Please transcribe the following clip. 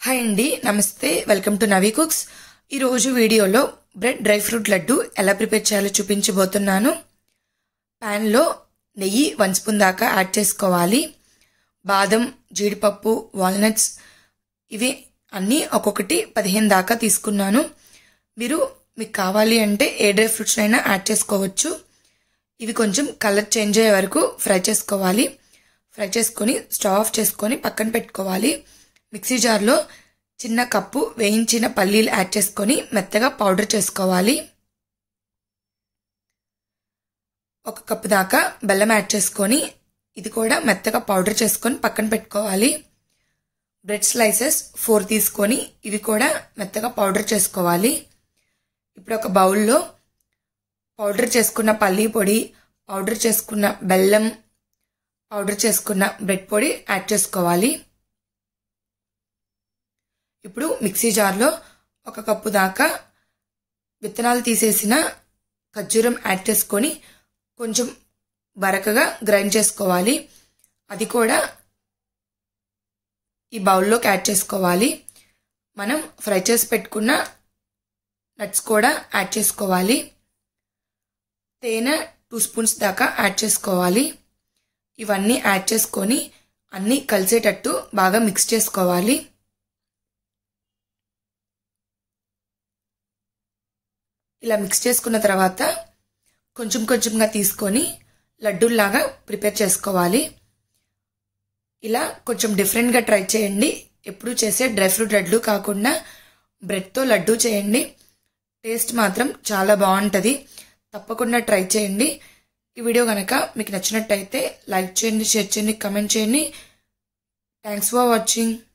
hi అండి నమస్తే welcome to Navi cooks ఈరోజు వీడియోలో బ్రెడ్ డ్రై ఫ్రూట్ లడ్డు ఎలా ప్రిపేర్ చేయాలో చూపించబోతున్నాను ప్యాన్లో నెయ్యి వన్ స్పూన్ దాకా యాడ్ చేసుకోవాలి బాదం జీడిపప్పు వాల్నట్స్ ఇవి అన్నీ ఒక్కొక్కటి పదిహేను దాకా తీసుకున్నాను మీరు మీకు కావాలి అంటే ఏ డ్రై ఫ్రూట్స్ అయినా యాడ్ చేసుకోవచ్చు ఇవి కొంచెం కలర్ చేంజ్ అయ్యే వరకు ఫ్రై చేసుకోవాలి ఫ్రై చేసుకొని స్టవ్ ఆఫ్ చేసుకొని పక్కన పెట్టుకోవాలి మిక్సీ జార్లో చిన్న కప్పు వేయించిన పల్లీలు యాడ్ చేసుకొని మెత్తగా పౌడర్ చేసుకోవాలి ఒక కప్పు దాకా బెల్లం యాడ్ చేసుకొని ఇది కూడా మెత్తగా పౌడర్ చేసుకొని పక్కన పెట్టుకోవాలి బ్రెడ్ స్లైసెస్ ఫోర్ తీసుకొని ఇవి కూడా మెత్తగా పౌడర్ చేసుకోవాలి ఇప్పుడు ఒక బౌల్లో పౌడర్ చేసుకున్న పల్లీ పొడి పౌడర్ చేసుకున్న బెల్లం పౌడర్ చేసుకున్న బ్రెడ్ పొడి యాడ్ చేసుకోవాలి ఇప్పుడు మిక్సీ జార్లో ఒక కప్పు దాకా విత్తనాలు తీసేసిన ఖర్జూరం యాడ్ చేసుకొని కొంచెం బరకగా గ్రైండ్ చేసుకోవాలి అది కూడా ఈ బౌల్లోకి యాడ్ చేసుకోవాలి మనం ఫ్రై చేసి పెట్టుకున్న నట్స్ కూడా యాడ్ చేసుకోవాలి తేనె టూ స్పూన్స్ దాకా యాడ్ చేసుకోవాలి ఇవన్నీ యాడ్ చేసుకొని అన్నీ కలిసేటట్టు బాగా మిక్స్ చేసుకోవాలి ఇలా మిక్స్ చేసుకున్న తర్వాత కొంచెం కొంచెంగా తీసుకొని లడ్డూల్లాగా ప్రిపేర్ చేసుకోవాలి ఇలా కొంచెం డిఫరెంట్గా ట్రై చేయండి ఎప్పుడు చేసే డ్రై ఫ్రూట్ లడ్డు కాకుండా బ్రెడ్తో లడ్డు చేయండి టేస్ట్ మాత్రం చాలా బాగుంటుంది తప్పకుండా ట్రై చేయండి ఈ వీడియో కనుక మీకు నచ్చినట్టయితే లైక్ చేయండి షేర్ చేయండి కమెంట్ చేయండి థ్యాంక్స్ ఫర్ వాచింగ్